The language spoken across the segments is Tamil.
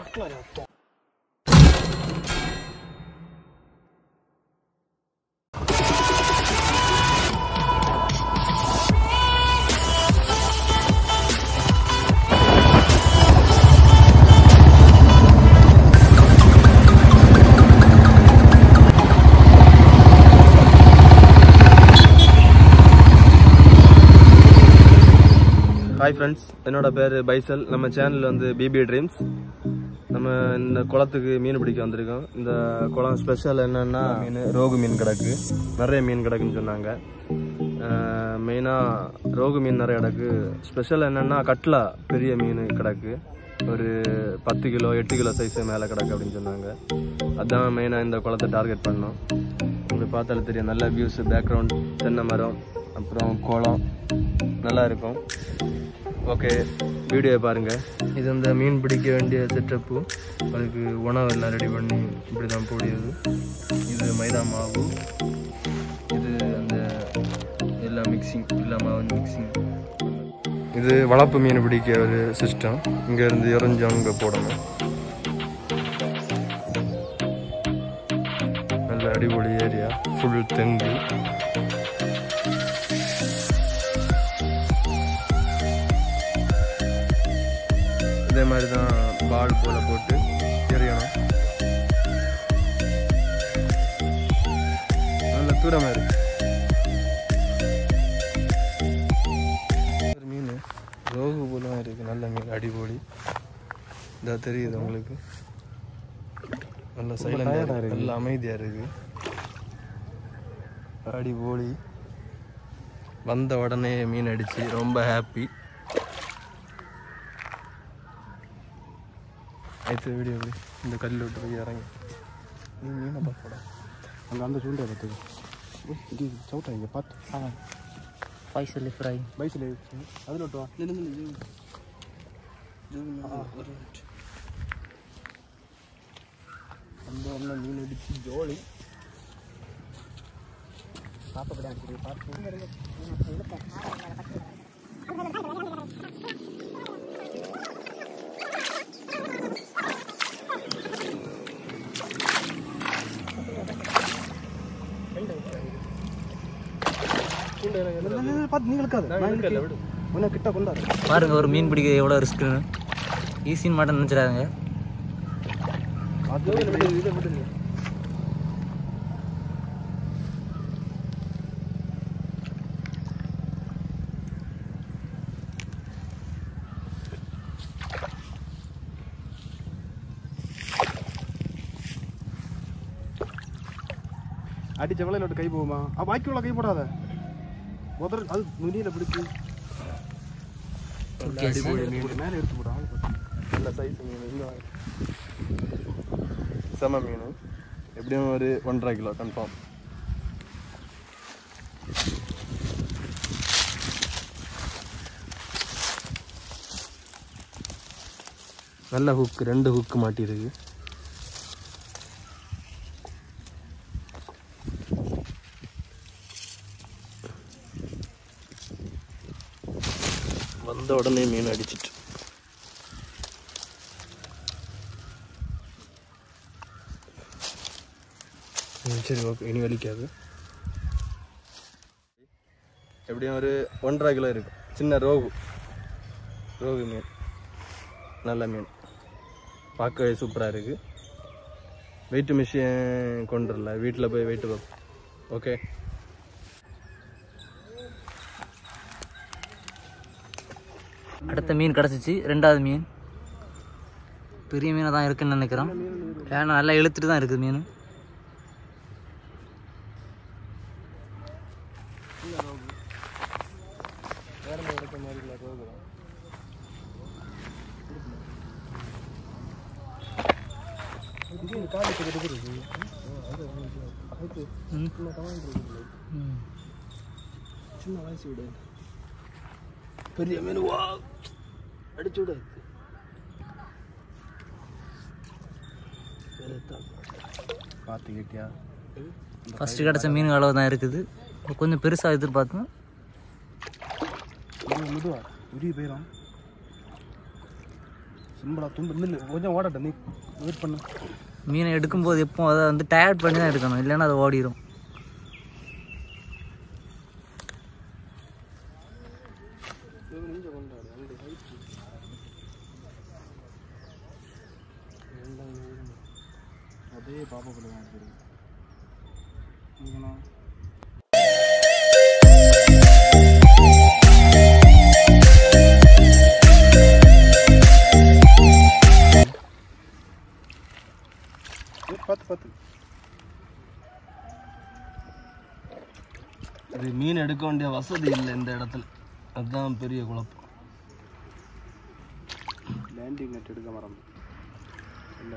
ஹாய் ஃப்ரெண்ட்ஸ் என்னோட பேர் பைசல் நம்ம சேனல் வந்து பிபி ட்ரீம்ஸ் நம்ம இந்த குளத்துக்கு மீன் பிடிக்க வந்திருக்கோம் இந்த குளம் ஸ்பெஷல் என்னன்னா மீன் ரோகு மீன் கிடக்கு நிறைய மீன் கிடக்குன்னு சொன்னாங்க மெயினாக ரோகு மீன் நிறைய கிடக்கு ஸ்பெஷல் என்னன்னா கட்லா பெரிய மீன் கிடக்கு ஒரு பத்து கிலோ எட்டு கிலோ சைஸ் மேலே கிடக்கு அப்படின்னு சொன்னாங்க அதான் மெயினாக இந்த குளத்தை டார்கெட் பண்ணோம் உங்களுக்கு பார்த்தாலே தெரியும் நல்ல வியூஸ் பேக்ரவுண்ட் தென்னை மரம் அப்புறம் குளம் நல்லா இருக்கும் ஓகே வீடியோ பாருங்க இது இந்த மீன் பிடிக்க வேண்டிய செட்டப்பு அதுக்கு உணவு எல்லாம் ரெடி பண்ணி இப்படி தான் போடியது இது மைதா மாவு இது அந்த எல்லா மிக்சிங் எல்லா மாவு மிக்சிங் இது வளர்ப்பு மீன் பிடிக்க ஒரு சிஸ்டம் இங்க இருந்து இறஞ்சி அங்கே போடணும் நல்ல அடிப்பொலி ஏரியா ஃபுல் தெங்கு இதே மாதிரி தான் பால் போல போட்டு எறியணும் நல்ல தூரமாக இருக்கு ஒரு மீன் ரோகு போல இருக்கு நல்ல மீன் அடிபொலி இதா தெரியுது உங்களுக்கு நல்ல சைலண்டாக இருக்கு நல்ல அமைதியாக இருக்கு அடிபொலி வந்த உடனே மீன் அடிச்சு ரொம்ப ஹாப்பி ஆயிடுச்சு வீடியோ எப்படி இந்த கல் விட்டு போய் இறங்கி நீ மீனை பார்க்கடா அங்கே அந்த சூண்டை பார்த்துக்கு இது சவுட்டா இங்கே பார்த்து ஃபைசல் ஃப்ரை பைக்கில் அதில் விட்டு வா அந்த ஒன்று மீன் அடிச்சு ஜோலி பார்த்து நீ இழுக்காது உன்னை கிட்ட கொண்டாரு பாருங்க ஒரு மீன் பிடிக்க எவ்வளோ ரிஸ்க்குன்னு ஈஸின்னு மட்டும் நினச்சிடாங்க பார்த்து விடு இதை விடுங்க அடிச்ச வேலையில் விட்டு கை போகுமா அப்போ பாக்கி உள்ள கை போடாத முதல் அது நுனியில் பிடிச்சி மேலே எடுத்து போடு ஆள் பாத்து. நல்ல சைஸ் மீன் இங்க வாங்க. செம மீன் எப்படியும் ஒரு ஒன்றரை கிலோ கன்ஃபார்ம் நல்ல ஹுக் ரெண்டு ஹுக் மாட்டிருக்கு வந்த உடனே மீன் அடிச்சிட்டு ம், சரி ஓகே இனி வலிக்காது எப்படியும் ஒரு ஒன்றரை கிலோ இருக்கும் சின்ன ரோகு ரோகு மீன் நல்ல மீன் பார்க்கவே சூப்பராக இருக்குது வெயிட் மிஷின் கொண்டு வரல வீட்டில் போய் வெயிட் பார்ப்போம் ஓகே அடுத்த மீன் கிடச்சிச்சு ரெண்டாவது மீன் பெரிய மீனாக தான் இருக்குன்னு நினைக்கிறோம் ஏன்னா நல்லா இழுத்துட்டு தான் இருக்குது மீன் ம். ம். சின்ன வயசு விடு பெரிய மீன் வா அடிச்சு விடு பார்த்து கேட்டியா ஃபஸ்ட்டு கிடச்ச மீன் அளவு தான் இருக்குது கொஞ்சம் பெருசாக எதிர்பார்த்தோம் மெதுவா உரிய போயிடும் சிம்பிளா துண்டு நில்லு கொஞ்சம் ஓடட்டும் நீ வெயிட் பண்ணு மீனை எடுக்கும்போது எப்போ அதை வந்து டயர்ட் பண்ணி தான் எடுக்கணும் இல்லைன்னா அது ஓடிடும் அதே பாப்பா பிள்ளை தான் இருக்குது நீங்கண்ணா பார்த்து பார்த்து இது மீன் எடுக்க வேண்டிய வசதி இல்லை இந்த இடத்துல அதுதான் பெரிய குழப்பம் லேண்டிங் நெட் எடுக்க மறந்து இல்லை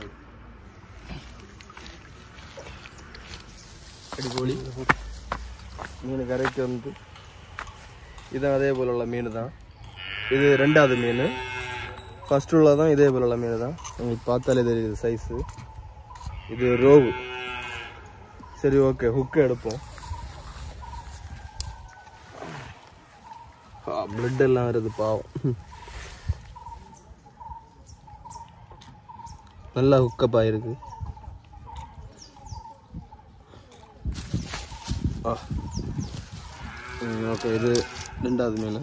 அடிக்கோழி மீன் கரைக்கு வந்து இது அதே போல உள்ள மீன் தான் இது ரெண்டாவது மீன் ஃபர்ஸ்ட் உள்ளதான் இதே போல உள்ள மீன் தான் உங்களுக்கு பார்த்தாலே தெரியுது சைஸு இது ரோவு சரி ஓகே ஹுக்கு எடுப்போம் பிளட் எல்லாம் வருது பாவம் நல்லா ஹுக்கப் ஆயிருக்கு ஆ ஓகே இது ரெண்டாவது மீன்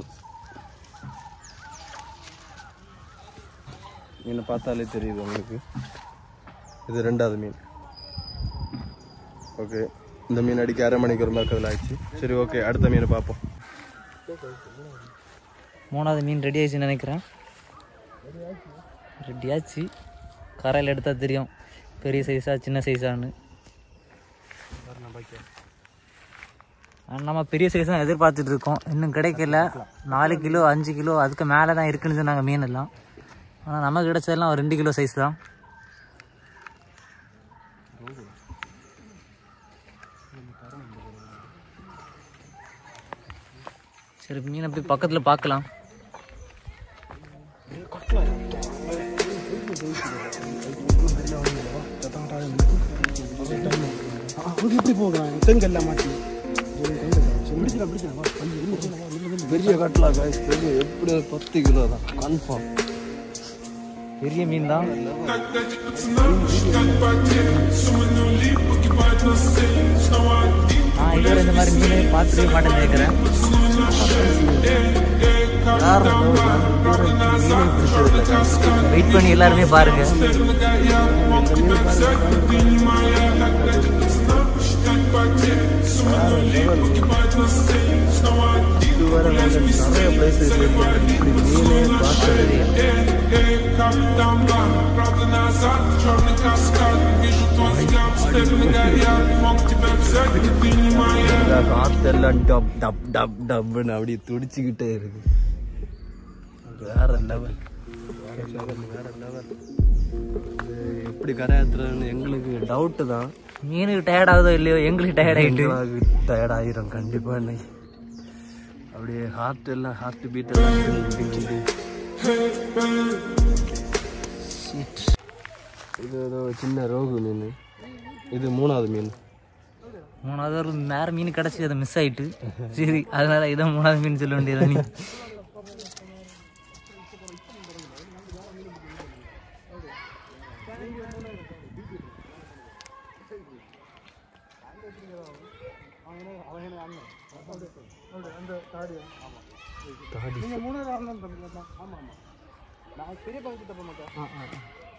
மீனை பார்த்தாலே தெரியுது உங்களுக்கு இது ரெண்டாவது மீன் ஓகே இந்த மீன் அடிக்க அரை மணிக்கு ஒரு மாதிரி ஆயிடுச்சு சரி ஓகே அடுத்த மீனை பார்ப்போம் மூணாவது மீன் ரெடி ஆயிடுச்சுன்னு நினைக்கிறேன் ரெடி ஆச்சு கரையில் எடுத்தால் தெரியும் பெரிய சைஸா சின்ன சைஸான்னு ஆனா, நம்ம பெரிய சைஸ் தான் எதிர்பார்த்துட்டு இருக்கோம் இன்னும் கிடைக்கல நாலு கிலோ அஞ்சு கிலோ அதுக்கு மேலே தான் இருக்குன்னு சொன்னாங்க மீன் எல்லாம் ஆனால் நமக்கு கிடைச்சதெல்லாம் ஒரு ரெண்டு கிலோ சைஸ் தான் சரி மீனை போய் பக்கத்தில் பார்க்கலாம் அது எப்படி போகிறான் செங்கல்ல மாட்டி பிடிக்கலாம் பிடிக்கலாம் பெரிய கட்டலா காய்ஸ் பெரிய எப்படி பத்து கிலோ தான் கன்ஃபார்ம் பெரிய மீன் தான் நான் இதுவரை இந்த மாதிரி மீன் பார்த்துக்கவே மாட்டேன்னு நினைக்கிறேன் வெயிட் பண்ணி எல்லாருமே பாருங்க இதுவரை நாங்கள் நிறைய பிளேஸ் மீனே பார்த்தது காத்தெல்லாம் டப் டப் டப் டப்னு அப்படியே துடிச்சுக்கிட்டே இருக்கு வேற லெவல் வேற லெவல் எப்படி கரையாத்துறதுன்னு எங்களுக்கு டவுட்டு தான் மீனுக்கு டயர்ட் ஆகுதோ இல்லையோ எங்களுக்கு டயர்ட் ஆயிட்டு டயர்ட் ஆயிரும் கண்டிப்பா இன்னைக்கு அப்படியே ஹார்ட் எல்லாம் ஹார்ட் பீட் எல்லாம் இடிக்குது, இடிக்குது. இது ஏதோ சின்ன ரோகு மீன் இது மூணாவது மீன் மூணாவது ஒரு வேற மீன் கிடச்சி அதை மிஸ் ஆயிட்டு சரி அதனால இதான் மூணாவது மீன் சொல்ல வேண்டியதா நீ நீங்க மூணாவது ஆள் தான் தம்பி ஆமா ஆமா நான் பெரிய பகுதி தப்ப மாட்டேன்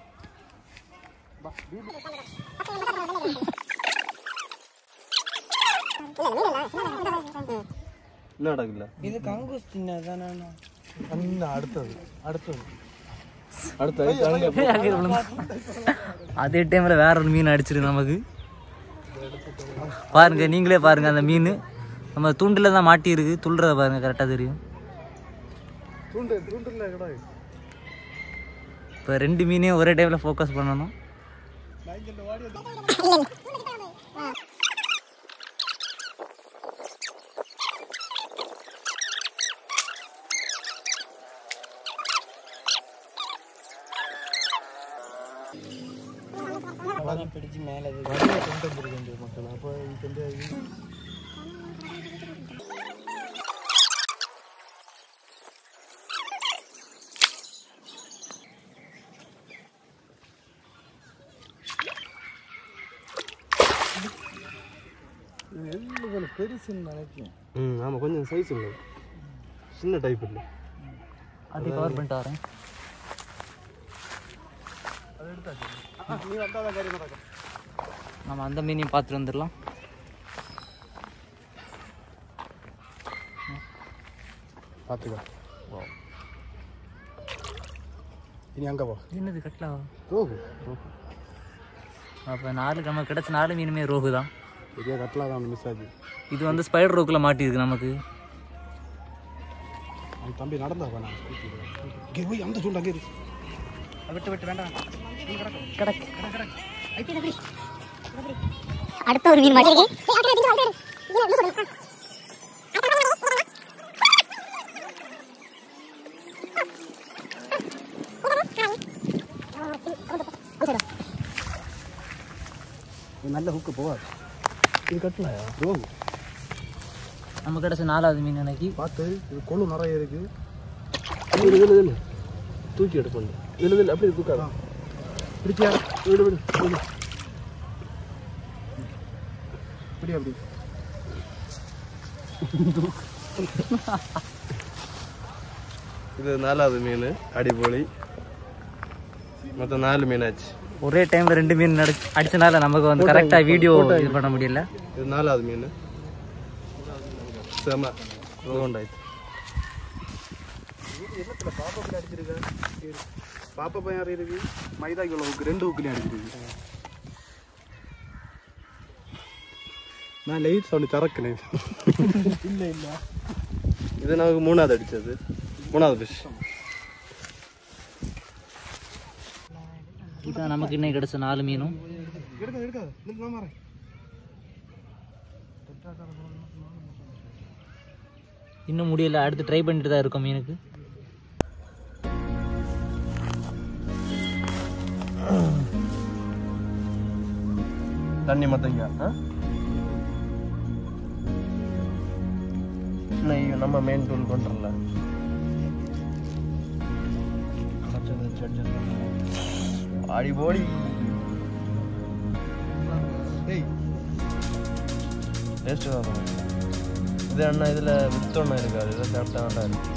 என்ன நடக்குல்ல இது கங்கூஸ் சின்னதானே அந்த அடுத்தது அடுத்தது அடுத்து அதே டைம்ல வேற ஒரு மீன் அடிச்சிரு நமக்கு பாருங்க நீங்களே பாருங்க அந்த மீன் நம்ம தூண்டில தான் மாட்டி இருக்கு துள்ளுறத பாருங்க கரெக்டா தெரியும் தூண்டு தூண்டுல கிடையாது இப்போ ரெண்டு மீனையும் ஒரே டைம்ல ஃபோக்கஸ் பண்ணணும் பிடிச்சு மேலே கொண்டு வந்துருக்கு மக்கள் அப்போ இந்த பெருசுன்னு நினைக்கிறேன் ம் ஆமாம் கொஞ்சம் சைஸ் இல்லை சின்ன டைப் இல்லை அது கவர் பண்ணிட்டு வரேன் நீ வந்தாதான் காரியம் நடக்கும் நம்ம அந்த மீனையும் பார்த்துட்டு வந்துடலாம் பார்த்துக்கோ இனி அங்கே போ என்னது கட்லா ரோகு அப்போ நாலு நம்ம கிடைச்ச நாலு மீனுமே ரோகு தான் பெரிய கட்டலா தான் மிஸ் ஆச்சு இது வந்து ஸ்பைடர் ரோக்கில் மாட்டியிருக்கு நமக்கு அந்த தம்பி நடந்தா வேணாம் இங்கே போய் அந்த சூண்டு அங்கே இருக்கு விட்டு விட்டு வேண்டாம் அடுத்த ஒரு மீன் மாட்டிருக்கேன் இது நல்ல ஹுக்கு போகாது இது கட்டலையா ரோகு நம்ம கிடைச்ச நாலாவது மீன் எனக்கு பார்த்து இது கொழு நிறைய இருக்கு இதில் இதில் இதில் தூக்கி எடுப்பேன் இதில் இதில் அப்படியே தூக்காதான் பிடிச்சியா விடு விடு விடு இப்படி அப்படி இது நாலாவது மீன் அடிப்பொலி மொத்தம் நாலு மீனாச்சு ஒரே டைம்ல ரெண்டு மீன் நடி அடிச்சனால நமக்கு வந்து கரெக்டாக வீடியோ இது பண்ண முடியல இது நாலாவது மீன் செம ரோண்டாயிடுச்சு பாப்பா பையன் யாரும் இருக்கு மைதா கிலோ ஹுக்கு ரெண்டு ஹுக்குலையும் அடிச்சிருக்கு நான் லைட் சவுண்ட் திறக்கணும் இல்லை இல்லை இது நமக்கு மூணாவது அடிச்சது மூணாவது ஃபிஷ் இதான் நமக்கு இன்னைக்கு கிடைச்ச நாலு மீனும் எடுக்காது எடுக்காது நின்று நான் வரேன் இன்னும் முடியல அடுத்து ட்ரை பண்ணிட்டு தான் இருக்கோம் மீனுக்கு தண்ணி மத்தங்க நம்ம மெயின் டூல் பண்றல ஆடி போடி ஏய் டேஸ்ட் தான் இது அண்ணா இதில் வித்தொன்னும் இருக்காது இதில் சாப்பிட்டா நல்லா இருக்கு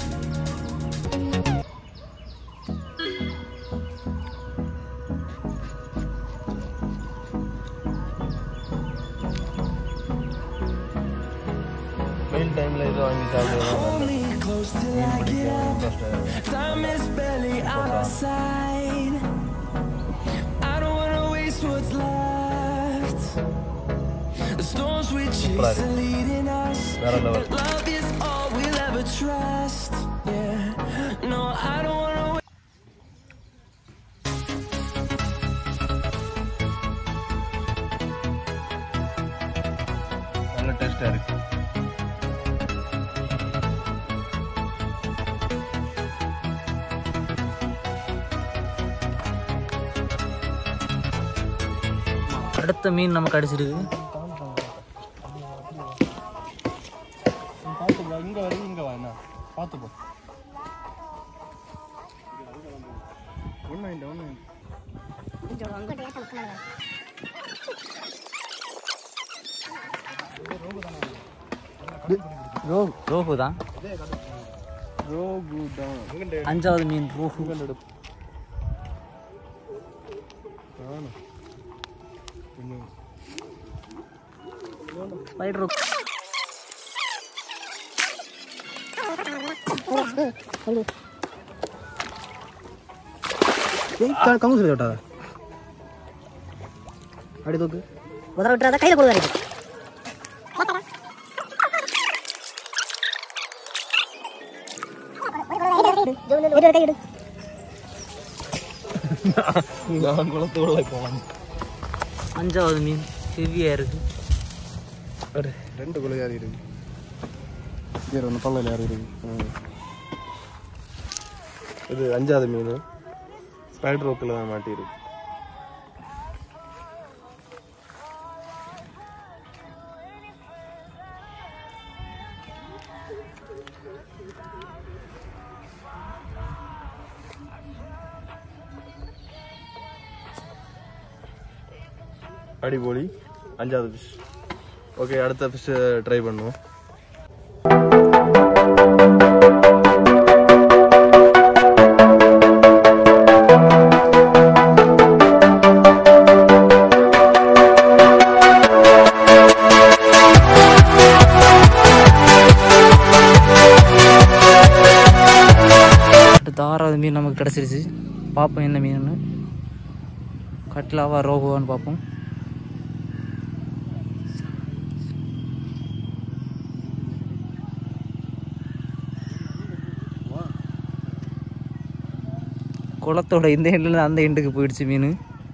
வெயில் டைமில் இது வாங்கி சாப்பிடுறது மீன் பிடிக்க interest Time is barely on our side. I don't wanna waste what's left. The storms we chase are leading us. வேற level But love is all we'll ever trust. Yeah. No, I don't wanna wait. நல்ல டேஸ்ட்டாக இருக்கு அடுத்த மீன் நமக்கு அடிச்சிருக்கு பார்த்து போ இங்கே வர இங்கே வா என்ன பார்த்து போ ஒன்றும் இல்லை ஒன்றும் இல்லை ரோகு தான் ரோகு தான் அஞ்சாவது மீன் ரோகு ஸ்பைடர் ரோக் ஏய் கங்கு சொல்லி விட்டாத அடி தூக்கு உதற விட்டுறாத கையில் கொடு வரைக்கும் கை எடு நான் குளத்துக்குள்ள போகலாம் அஞ்சாவது மீன் ஹெவியாக இருக்கு ரெண்டு குலை ஏறி இருக்கு வேறு ஒன்று பல்லையில் ஏறி இருக்கு இது அஞ்சாவது மீன் ஸ்பைடர் ரோக்கில் தான் மாட்டியிருக்கு அடிபொலி அஞ்சாவது ஃபிஷ் ஓகே அடுத்த ஃபிஷ் ட்ரை பண்ணுவோம் அடுத்த ஆறாவது மீன் நமக்கு கிடச்சிருச்சு பார்ப்போம் என்ன மீனுன்னு கட்லாவா ரோகுவான்னு பார்ப்போம் குளத்தோட இந்த எண்டுல அந்த எண்டுக்கு போயிடுச்சு மீன்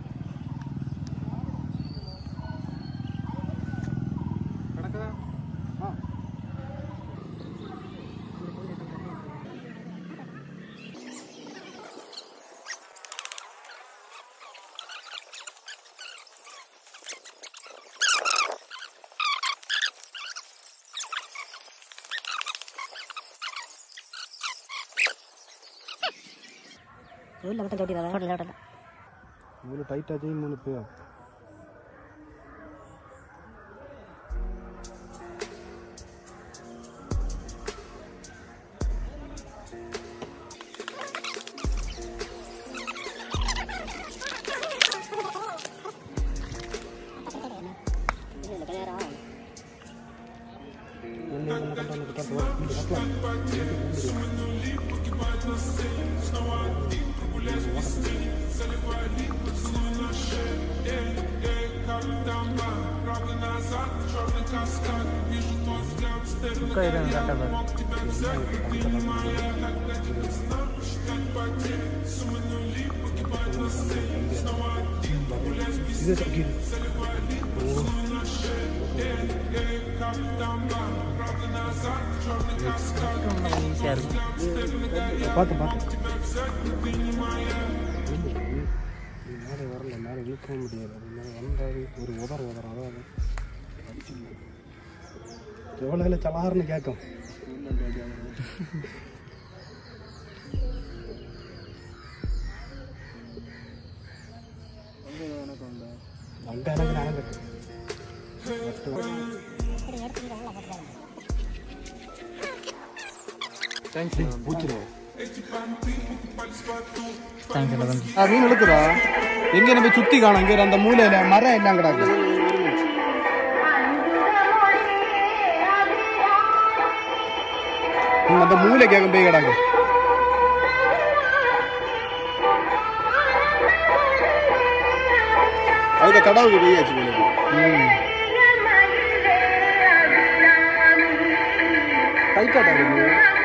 உள்ள மட்டும் தொட்டிடாத ஹோட்டல் ஹோட்டல் இவ்வளோ டைட்டாக செய்யும் இப்போ ஈஸியாக இருக்கும் பார்த்து பார்த்து மேலே வரல மேலே இழுக்கவும் முடியாது அது மேலே வந்தாரு ஒரு உதற உதற அதாவது எவ்வளோ சலார்னு கேட்கும் அங்கே எனக்கு நான் பூச்சிடும் தேங்க்ஸ் என்ன தம்பி ஆ மீன் இழுக்குதா எங்க நம்ம சுத்தி காணும் இங்க அந்த மூலையில மரம் எல்லாம் கிடக்கு ம், அந்த மூளை கேட்கும் போய் கிடக்கு அதுக்கு கடவுள் வெளியாச்சு டைட்டாக இருக்கு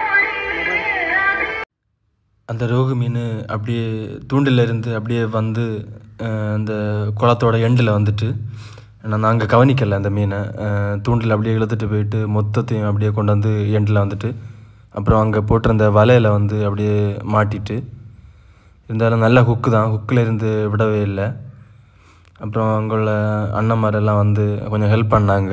அந்த ரோகு மீன் அப்படியே தூண்டில இருந்து அப்படியே வந்து அஹ், அந்த குளத்தோட எண்டில் வந்துட்டு ஆனால் நாங்கள் கவனிக்கலை அந்த மீனை அஹ், தூண்டில் அப்படியே இழுத்துட்டு போயிட்டு மொத்தத்தையும் அப்படியே கொண்டு வந்து எண்டில் வந்துட்டு அப்புறம் அங்கே போட்டிருந்த வலையில் வந்து அப்படியே மாட்டிட்டு இருந்தாலும் நல்ல ஹுக்கு தான் ஹுக்கில் இருந்து விடவே இல்லை அப்புறம் அங்கே உள்ள அண்ணன்மாரெல்லாம் வந்து கொஞ்சம் ஹெல்ப் பண்ணாங்க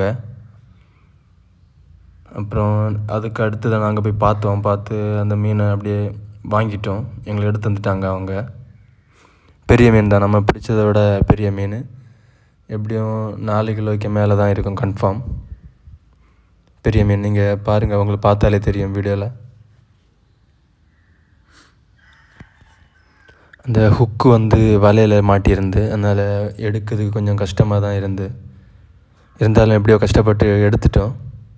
அப்புறம் அதுக்கு அடுத்து நாங்கள் போய் பார்த்தோம் பார்த்து அந்த மீனை அப்படியே வாங்கிட்டோம் எங்களை எடுத்து வந்துட்டாங்க அவங்க பெரிய மீன் தான் நம்ம பிடிச்சதை விட பெரிய மீன் எப்படியும் நாலு கிலோக்கு மேலே தான் இருக்கும் கன்ஃபார்ம் பெரிய மீன் நீங்கள் பாருங்கள் உங்களுக்கு பார்த்தாலே தெரியும் வீடியோவில் அந்த ஹுக்கு வந்து வலையில் மாட்டியிருந்து அதனால் எடுக்கிறதுக்கு கொஞ்சம் கஷ்டமாக தான் இருந்து இருந்தாலும் எப்படியோ கஷ்டப்பட்டு எடுத்துட்டோம்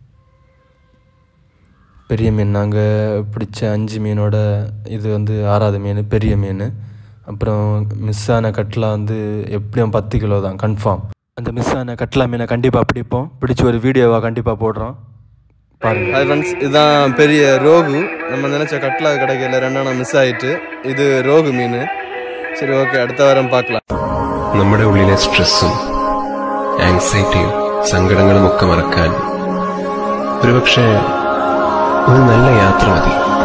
பெரிய மீன் நாங்கள் பிடிச்ச அஞ்சு மீனோட இது வந்து ஆறாவது மீன் பெரிய மீன் அப்புறம் மிஸ் ஆன கட்லா வந்து எப்படியும் பத்து கிலோ தான் கன்ஃபார்ம் அந்த மிஸ் ஆன கட்லா மீனை கண்டிப்பாக பிடிப்போம் பிடிச்சி ஒரு வீடியோவாக கண்டிப்பாக போடுறோம் பாருங்க ஹாய் ஃப்ரெண்ட்ஸ் இதுதான் பெரிய ரோகு நம்ம நினச்ச கட்லா கிடைக்கல ரெண்டாம் மிஸ் ஆயிட்டு இது ரோகு மீன் சரி ஓகே അടുത്ത വാരം பார்க்கலாம் നമ്മുടെ ഉള്ളിലെ സ്ട്രെസ്സും ആങ്സൈറ്റിയും സങ്കടങ്ങളും ഒക്കെ മറക്കാൻ ഒരുപക്ഷെ ഒരു നല്ല യാത്ര മതി